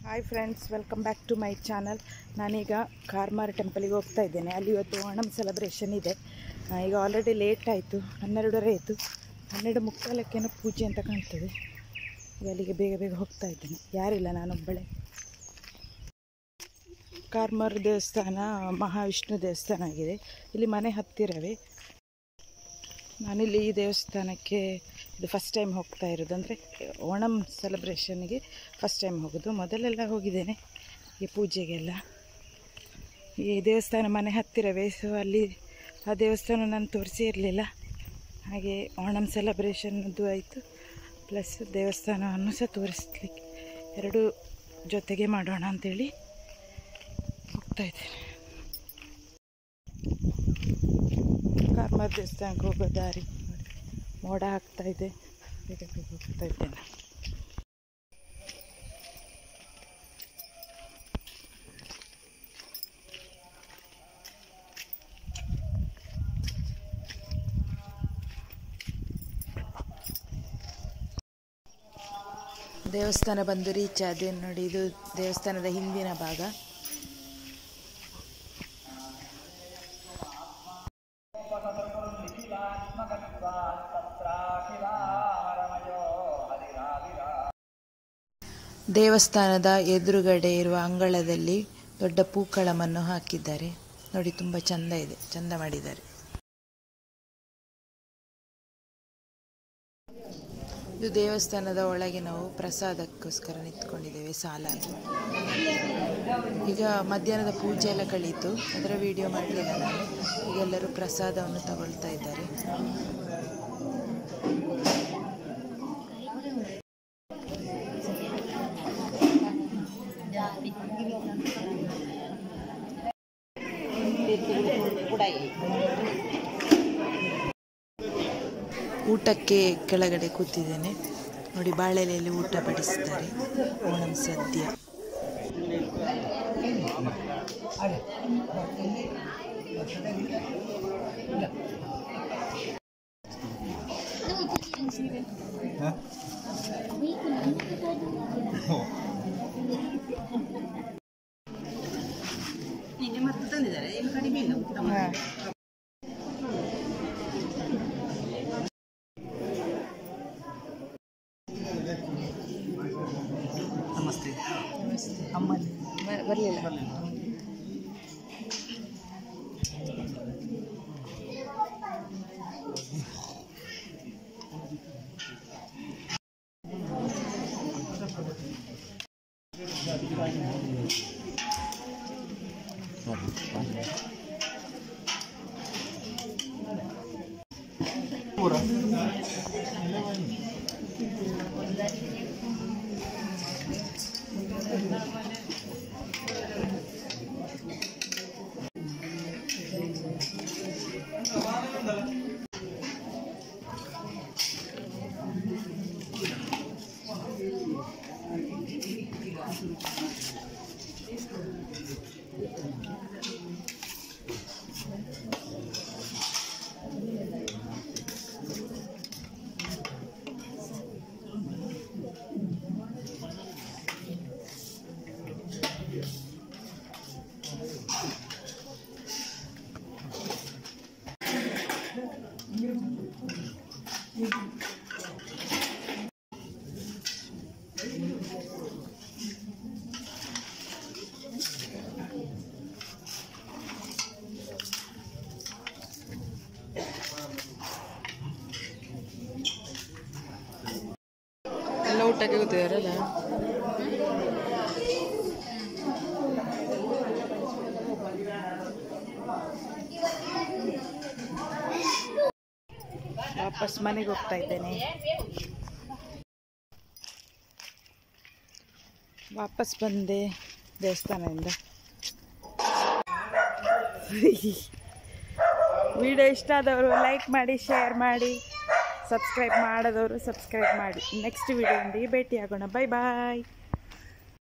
Hi friends welcome back to my channel ನಾನೀಗ ಕಾರ್ಮಾರ್ ಟೆಂಪಲಿಗೆ ಹೋಗ್ತಾ ಇದ್ದೇನೆ ಅಲ್ಲಿ ಇವತ್ತು ಓಣಂ ಸೆಲೆಬ್ರೇಷನ್ ಇದೆ ಆ, ಈಗ ಆಲ್ರೆಡಿ ಲೇಟ್ ಆಯಿತು ಹನ್ನೆರಡೂವರೆ ಆಯಿತು ಹನ್ನೆರಡು ಮುಕ್ಕಾಲಕ್ಕೇನೋ ಪೂಜೆ ಅಂತ ಕಾಣ್ತದೆ ಈಗ ಅಲ್ಲಿಗೆ ಬೇಗ ಬೇಗ ಹೋಗ್ತಾ ಇದ್ದೇನೆ ಯಾರಿಲ್ಲ ನಾನೊಬ್ಬಳೆ ಕಾರ್ಮಾರ್ ದೇವಸ್ಥಾನ ಮಹಾವಿಷ್ಣು ದೇವಸ್ಥಾನ ಆಗಿದೆ ಇಲ್ಲಿ ಮನೆ ಹತ್ತಿರವೇ ನಾನಿಲ್ಲಿ ಈ ದೇವಸ್ಥಾನಕ್ಕೆ ಇದು ಫಸ್ಟ್ ಟೈಮ್ ಹೋಗ್ತಾ ಇರೋದು ಅಂದರೆ ಓಣಂ ಸೆಲೆಬ್ರೇಷನ್ಗೆ ಫಸ್ಟ್ ಟೈಮ್ ಹೋಗೋದು ಮೊದಲೆಲ್ಲ ಹೋಗಿದ್ದೇನೆ ಈ ಪೂಜೆಗೆಲ್ಲ ಈ ದೇವಸ್ಥಾನ ಮನೆ ಹತ್ತಿರವೇ ಸೊ ಅಲ್ಲಿ ಆ ದೇವಸ್ಥಾನ ನಾನು ತೋರಿಸಿ ಇರಲಿಲ್ಲ ಹಾಗೆ ಓಣಂ ಸೆಲೆಬ್ರೇಷನ್ದು ಆಯಿತು ಪ್ಲಸ್ ದೇವಸ್ಥಾನವನ್ನು ಸಹ ತೋರಿಸ್ಲಿಕ್ಕೆ ಎರಡು ಜೊತೆಗೆ ಮಾಡೋಣ ಅಂಥೇಳಿ ಹೋಗ್ತಾ ಇದ್ದೇನೆ ಕಾರ್ಮಾರ್ ದೇವಸ್ಥಾನಕ್ಕೆ ಹೋಗೋ ದಾರಿ ನೋಡಿ ಮೋಡ ಆಗ್ತಾ ಇದೆ ಬೇಗ ಬೇಗ ಹೋಗ್ತಾ ಇದ್ದೇನೆ ದೇವಸ್ಥಾನ ಬಂದು ರೀಚ್ ಆದೆ ನೋಡಿ ಇದು ದೇವಸ್ಥಾನದ ಹಿಂದಿನ ಭಾಗ ದೇವಸ್ಥಾನದ ಎದುರುಗಡೆ ಇರುವ ಅಂಗಳದಲ್ಲಿ ದೊಡ್ಡ ಪೂಕಳಮನ್ನು ಹಾಕಿದ್ದಾರೆ ನೋಡಿ ತುಂಬ ಚಂದ ಇದೆ ಚಂದ ಮಾಡಿದ್ದಾರೆ ಇದು ದೇವಸ್ಥಾನದ ಒಳಗೆ ನಾವು ಪ್ರಸಾದಕ್ಕೋಸ್ಕರ ನಿಂತ್ಕೊಂಡಿದ್ದೇವೆ ಸಾಲಾಗಿ ಈಗ ಮಧ್ಯಾಹ್ನದ ಪೂಜೆ ಎಲ್ಲ ಕಳೀತು ಅದರ ವಿಡಿಯೋ ಮಾಡಲಿಲ್ಲ ನಾನು ಈಗ ಎಲ್ಲರೂ ಪ್ರಸಾದವನ್ನು ತಗೊಳ್ತಾ ಇದ್ದಾರೆ ಊಟಕ್ಕೆ ಕೆಳಗಡೆ ಕೂತಿದ್ದೇನೆ ನೋಡಿ ಬಾಳೆಲೆಯಲ್ಲಿ ಊಟ ಬಡಿಸಿದ್ದಾರೆ ಓಣಂ ಸದ್ಯ ಹಾ. ನಮಸ್ತೆ ಬ- ಬರ್ಲಿಲ್ಲ ಎಲ್ಲ ಊಟಕ್ಕೆ ಕೂತಿದಾರಲ್ಲ ವಾಪಸ್ ಮನೆಗೆ ಹೋಗ್ತಾ ಇದ್ದೇನೆ ವಾಪಸ್ ಬಂದೆ ದೇವಸ್ಥಾನದಿಂದ ವಿಡಿಯೋ ಇಷ್ಟ ಆದವರು ಲೈಕ್ ಮಾಡಿ ಶೇರ್ ಮಾಡಿ ಸಬ್ಸ್ಕ್ರೈಬ್ ಮಾಡದವರು ಸಬ್ಸ್ಕ್ರೈಬ್ ಮಾಡಿ ನೆಕ್ಸ್ಟ್ ವಿಡಿಯೋದೊಂದಿಗೆ ಭೇಟಿಯಾಗೋಣ ಬಾಯ್ ಬಾಯ್